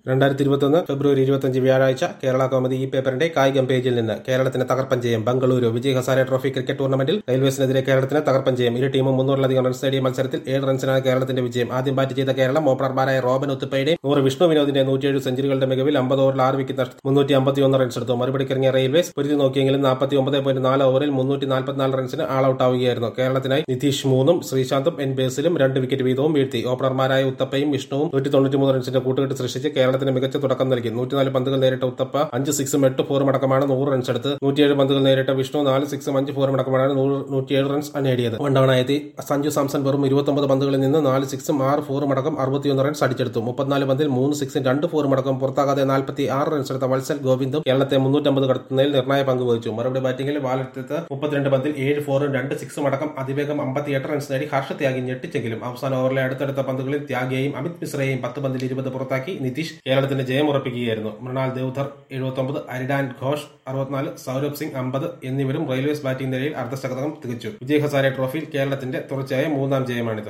രണ്ടായിരത്തി ഇരുപത്തൊന്ന് ഫെബ്രുവരി ഇരുപത്തഞ്ച് വ്യാഴാഴ്ച കേരള കോമഡി ഈ പേപ്പറിന്റെ കായികം പേജിൽ നിന്ന് കേരളത്തിന് തകർപ്പൻ ജയം ബംഗളൂരു വിജയ് ഹസാരെ ട്രോഫി ക്രിക്കറ്റ് ടൂർണമെന്റിൽ റെയിൽവേസിനെതിരെ കേരളത്തിന് തകർപ്പൻ ജയം ഇരു ടീമും മുന്നൂറിലധികം റൺസ് നേടിയ മത്സരത്തിൽ ഏഴ് റൺസിനാണ് കേരളത്തിന്റെ വിജയം ആദ്യം ബാറ്റ് ചെയ്ത കേരളം ഓപ്പണർമാരായ റോബൻ ഉത്തുപ്പയുടെ നൂറ് വിഷ്ണു വിനോദിന്റെ നൂറ്റിയേഴ് സെഞ്ചുറികളുടെ മികവിൽ അമ്പത് ഓവറിൽ ആറ് വിക്കറ്റ് നഷ്ടം മുന്നൂറ്റി അമ്പത്തിയൊന്ന് റൺസ് എടുത്തു മറുപടിക്കിറങ്ങിയ റെയിൽവേസ് പൊരുതി നോക്കിയെങ്കിലും നാൽപ്പത്തി ഒമ്പത് പോയിന്റ് നാല് ഓവറിൽ മുന്നൂറ്റി നാൽപ്പത്തിനാല് റൺസിന് ആൾ ഔട്ട് ആവുകയായിരുന്നു കേരളത്തിനായി നിതീഷ് മൂന്നും ശ്രീശാന്തും എൻ ബേസിലും രണ്ട് വിക്കറ്റ് വീതവും വീഴ്ത്തി ഓപ്പണർമാരായ ഉത്തപ്പയും വിഷ്ണുവും നൂറ്റി തൊണ്ണൂറ്റിമൂന്ന് റൺസിന്റെ കൂട്ടുകെട്ട് സൃഷ്ടിച്ച് കേരളത്തിന് മികച്ച തുടക്കം നൽകി നൂറ്റിനാല് പന്തുകൾ നേരിട്ട ഉത്തപ്പ അഞ്ച് സിക്സും എട്ട് ഫോറും അടക്കമാണ് നൂറ് റൺസ് എടുത്ത് നൂറ്റിയേഴ് പന്തുകൾ നേരിട്ട വിഷ്ണു നാല് സിക്സും അഞ്ച് ഫോറും അടക്കമാണ് നൂറ് നൂറ്റിയേഴ് റൺസ് നേടിയത് വൺ ഡൗൺ എത്തി സഞ്ജു സാംസൺ വെറും ഇരുപത്തൊമ്പത് പന്തുകളിൽ നിന്ന് നാല് സിക്സും ആറ് ഫോറും അടക്കം അറുപത്തിയൊന്ന് റൺസ് അടിച്ചെടുത്തു മുപ്പത്തിനാല് പന്തിൽ മൂന്ന് സിക്സും രണ്ട് ഫോറും അടക്കം പുറത്താകാതെ നാൽപ്പത്തി ആറ് റൺസ് എടുത്ത വത്സൽ ഗോവിന്ദും കേരളത്തെ മുന്നൂറ്റമ്പത് കടത്തുന്നതിൽ നിർണായ പങ്ക് വഹിച്ചു മറുപടി ബാറ്റിംഗിൽ വാലെടുത്ത് മുപ്പത്തിരണ്ട് പന്തിൽ ഏഴ് ഫോറും രണ്ട് സിക്സും അടക്കം അതിവേഗം അമ്പത്തിയെട്ട് റൺസ് നേടി ഹർഷ ത്യാഗി ഞെട്ടിച്ചെങ്കിലും അവസാന ഓവറിലെ അടുത്തടുത്ത പന്തുകളിൽ ത്യാഗിയെയും അമിത് മിശ്രയെയും പത്ത് പന്തിൽ ഇരുപത് പുറത്താക്കി നിതീഷ് കേരളത്തിന്റെ ജയം ഉറപ്പിക്കുകയായിരുന്നു മൃണാൽ ദേവ്ധർ എഴുപത്തൊമ്പത് അരിഡാൻ ഘോഷ് അറുപത്തിനാല് സൌരഭ് സിംഗ് അമ്പത് എന്നിവരും റെയിൽവേസ് ബാറ്റിംഗ് നിലയിൽ അർദ്ധശതകം തികച്ചു വിജയ് ഹസാരെ ട്രോഫിയിൽ കേരളത്തിന്റെ തുടർച്ചയായ മൂന്നാം ജയമാണിത്